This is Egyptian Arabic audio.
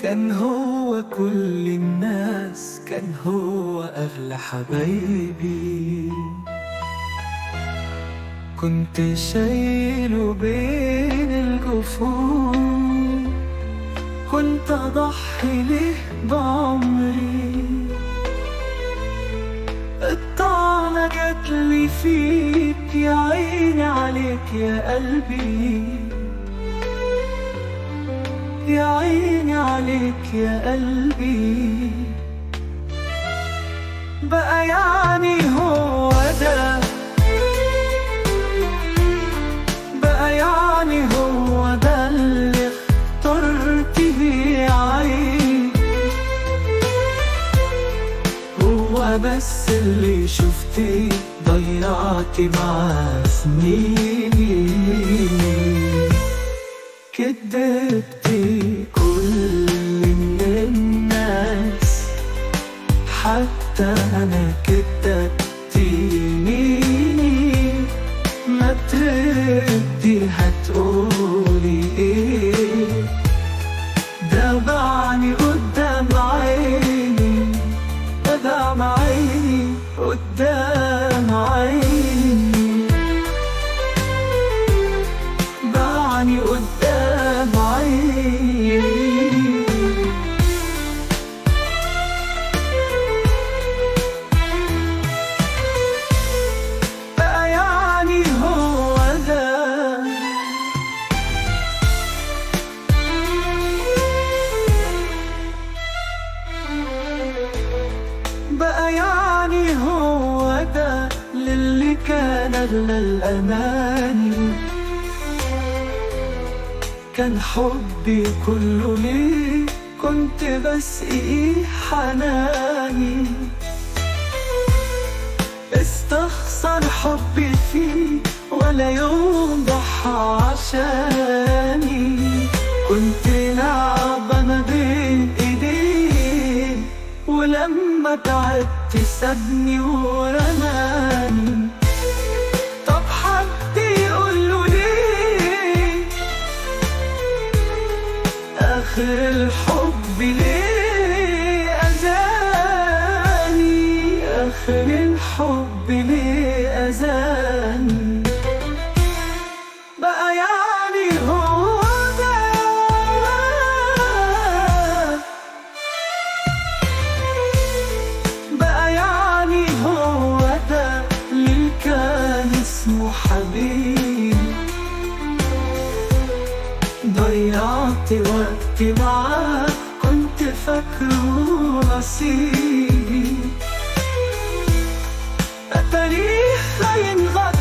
كان هو كل الناس كان هو أغلى حبايبي كنت شايله بين الجفون كنت أضحي ليه بعمري الطعنة جاتلي فيك يا عيني عليك يا قلبي يا عيني عليك يا قلبي بقى يعني هو ده بقى يعني هو ده اللي اخترت بيه عيني هو بس اللي شفتي ضيعت معاه سنيني كدبتي كل من الناس حتى انا كدبتيني ما تردي هتقولي ايه ده بعني قدام عيني قدام عيني قدام عيني بعني قدام عيني بقى يعني هو ده بقى يعني هو ده للي كان أغلى الأماني كان حبي كله ليه كنت بسقيه حناني استخسر حبي فيه ولا يوم ضحى عشاني كنت لعبة ما بين ايديه ولما تعبت سابني ورماني طب حد يقول له ليه آخر الحب ليه أذاني آخر الحب ليه أذاني بقى يعني هو ده بقى يعني هو ده اللي كان اسمه حبيبي ضيعت وقتي معاك كنت فاكره نصيبي التاريخ هينغطي